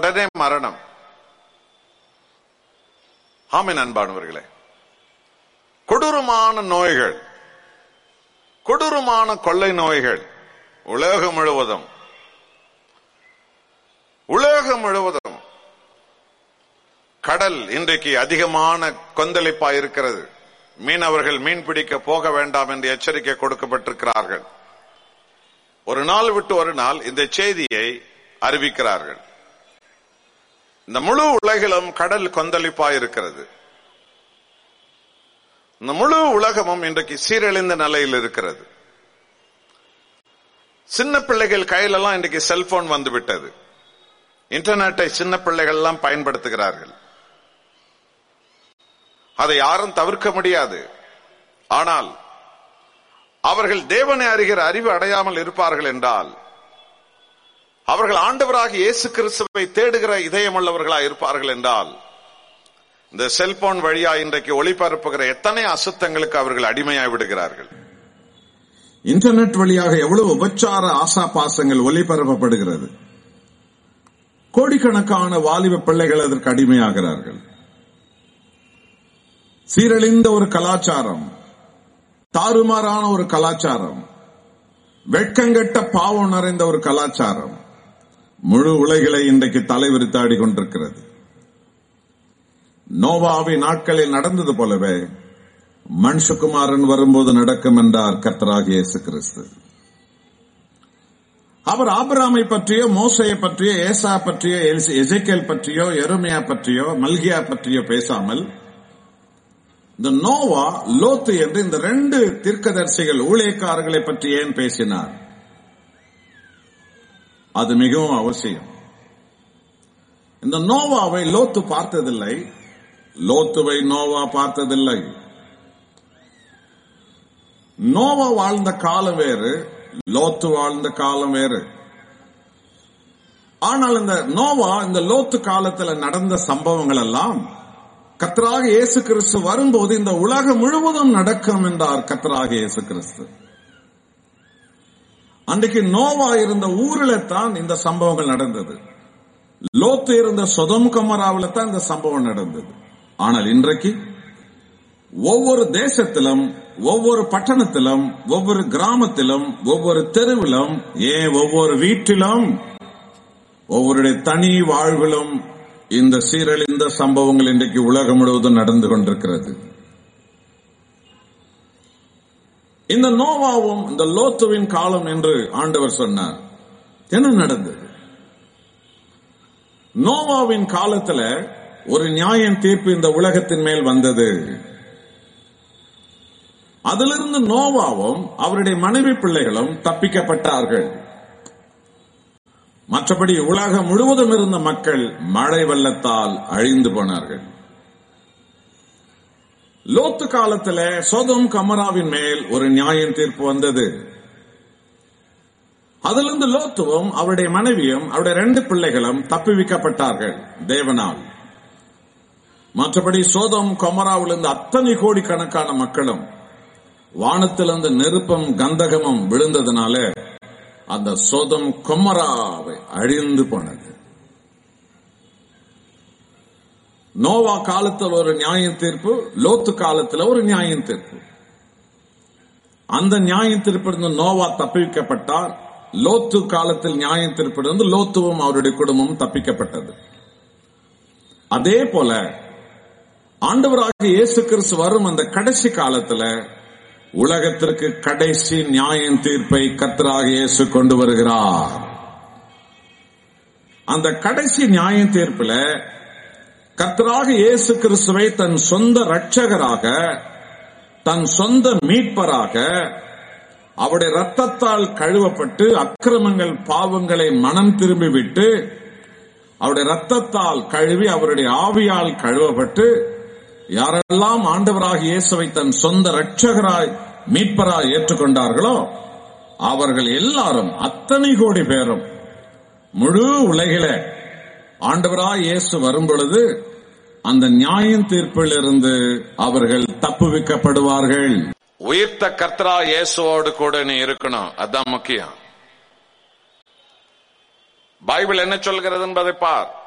உடனே மரணம் ஆமென் அன்பானவர்களே கொடூரமான நோய்கள் கொடூரமான கொள்ளை நோய்கள் உலகம் முழுவதும் உலகம் முழுவதும் கடல் இன்றைக்கு அதிகமான கொந்தளிப்பா இருக்கிறது மீனவர்கள் மீன் பிடிக்க போக வேண்டாம் என்று எச்சரிக்கை கொடுக்கப்பட்டிருக்கிறார்கள் ஒரு நாள் விட்டு ஒரு நாள் இந்த செய்தியை அறிவிக்கிறார்கள் இந்த முழு உலகிலும் கடல் கொந்தளிப்பா இருக்கிறது இந்த முழு உலகமும் இன்றைக்கு சீரழிந்த நிலையில் இருக்கிறது சின்ன பிள்ளைகள் கையிலெல்லாம் இன்றைக்கு செல்போன் வந்து விட்டது இன்டர்நெட்டை சின்ன பிள்ளைகள் எல்லாம் பயன்படுத்துகிறார்கள் அதை யாரும் தவிர்க்க முடியாது ஆனால் அவர்கள் தேவனை அறிகிற அறிவு அடையாமல் இருப்பார்கள் என்றால் அவர்கள் ஆண்டவராக இயேசு கிறிஸ்துவை தேடுகிற இதயமுள்ளவர்களாக இருப்பார்கள் என்றால் இந்த செல்போன் வழியா இன்றைக்கு ஒளிபரப்புகிற எத்தனை அசுத்தங்களுக்கு அவர்கள் அடிமையாய் விடுகிறார்கள் இன்டர்நெட் வழியாக எவ்வளவு உபச்சார ஆசா பாசங்கள் ஒளிபரப்பப்படுகிறது கோடிக்கணக்கான வாலிப பிள்ளைகள் அதற்கு அடிமையாகிறார்கள் சீரழிந்த ஒரு கலாச்சாரம் தாறுமாறான ஒரு கலாச்சாரம் வெட்கங்கெட்ட பாவம் நிறைந்த ஒரு கலாச்சாரம் முழு உலகிலே இன்றைக்கு தலைவிரித்தாடி கொண்டிருக்கிறது நோவாவி நாட்களில் நடந்தது போலவே மனுஷகுமாரன் வரும்போது நடக்கும் என்றார் கர்த்தராகிய இயேசு கிறிஸ்து அவர் ஆபிராமை பற்றியோ மோசையை பற்றியோ ஏசா பற்றியோ எசைக்கேல் பற்றியோ எருமையா பற்றியோ மல்கியா பற்றியோ பேசாமல் இந்த நோவா லோத்து என்று இந்த ரெண்டு தீர்க்கதரிசிகள் ஊழியக்காரர்களை பற்றி ஏன் பேசினார் அது மிகவும் அவசியம் இந்த நோவாவை லோத்து பார்த்ததில்லை லோத்துவை நோவா பார்த்ததில்லை நோவா வாழ்ந்த காலம் வேறு லோத்து வாழ்ந்த காலம் வேறு ஆனால் இந்த நோவா இந்த லோத்து காலத்துல நடந்த சம்பவங்கள் எல்லாம் கத்தராக இயேசு கிறிஸ்து வரும்போது இந்த உலகம் முழுவதும் நடக்கும் என்றார் கத்தராக இயேசு கிறிஸ்து அன்றைக்கு நோவா இருந்த ஊரில தான் இந்த சம்பவங்கள் நடந்தது லோத்து இருந்த சொதம் கமராவில் தான் இந்த சம்பவம் நடந்தது ஆனால் இன்றைக்கு ஒவ்வொரு தேசத்திலும் ஒவ்வொரு பட்டணத்திலும் ஒவ்வொரு கிராமத்திலும் ஒவ்வொரு தெருவிலும் ஏன் ஒவ்வொரு வீட்டிலும் ஒவ்வொருடைய தனி வாழ்விலும் இந்த சீரழிந்த சம்பவங்கள் இன்றைக்கு உலகம் முழுவதும் நடந்து கொண்டிருக்கிறது இந்த நோவாவும் இந்த லோத்துவின் காலம் என்று ஆண்டவர் சொன்னார் என்ன நடந்தது நோவாவின் காலத்துல ஒரு நியாயம் தீர்ப்பு இந்த உலகத்தின் மேல் வந்தது அதிலிருந்து நோவாவும் அவருடைய மனைவி பிள்ளைகளும் தப்பிக்கப்பட்டார்கள் மற்றபடி உலகம் முழுவதும் இருந்த மக்கள் மழை வெள்ளத்தால் அழிந்து போனார்கள் லோத்து காலத்துல சோதம் கமராவின் மேல் ஒரு நியாயம் தீர்ப்பு வந்தது அதிலிருந்து லோத்துவும் அவருடைய மனைவியும் அவருடைய ரெண்டு பிள்ளைகளும் தப்புவிக்கப்பட்டார்கள் தேவனால் மற்றபடி சோதம் கொமராவிலிருந்து அத்தனை கோடிக்கணக்கான மக்களும் வானத்திலிருந்து நெருப்பம் கந்தகமும் விழுந்ததுனால அந்த சோதம் கொமராவை அழிந்து போனது நோவா காலத்தில் ஒரு நியாயம் தீர்ப்பு லோத்து காலத்தில் ஒரு நியாயம் தீர்ப்பு அந்த நியாயம் தீர்ப்பிலிருந்து நோவா தப்பிக்கப்பட்டார் லோத்து காலத்தில் நியாயம் தீர்ப்பிலிருந்து லோத்துவும் அவருடைய குடும்பமும் தப்பிக்கப்பட்டது அதே போல ஆண்டவராக இயேசு கிறிஸ்து வரும் அந்த கடைசி காலத்துல உலகத்திற்கு கடைசி நியாயம் தீர்ப்பை கத்தராக இயேசு கொண்டு வருகிறார் அந்த கடைசி நியாயம் தீர்ப்புல கத்தராக இயேசு கிறிஸ்துவை தன் சொந்த ரட்சகராக தன் சொந்த மீட்பராக அவருடைய ரத்தத்தால் கழுவப்பட்டு அக்கிரமங்கள் பாவங்களை மனம் திரும்பிவிட்டு அவருடைய ரத்தத்தால் கழுவி அவருடைய ஆவியால் கழுவப்பட்டு யாரெல்லாம் ஆண்டவராக இயேசுவை தன் சொந்த ரட்சகராய் மீட்பராய் ஏற்றுக்கொண்டார்களோ அவர்கள் எல்லாரும் அத்தனை கோடி பேரும் முழு உலகில ஆண்டவராய் இயேசு வரும் பொழுது அந்த நியாயம் தீர்ப்பில் இருந்து அவர்கள் தப்புவிக்கப்படுவார்கள் உயிர்த்த கர்த்தரா இயேசுவோடு கூட நீ இருக்கணும் அதான் முக்கியம் பைபிள் என்ன சொல்கிறது என்பதை பார்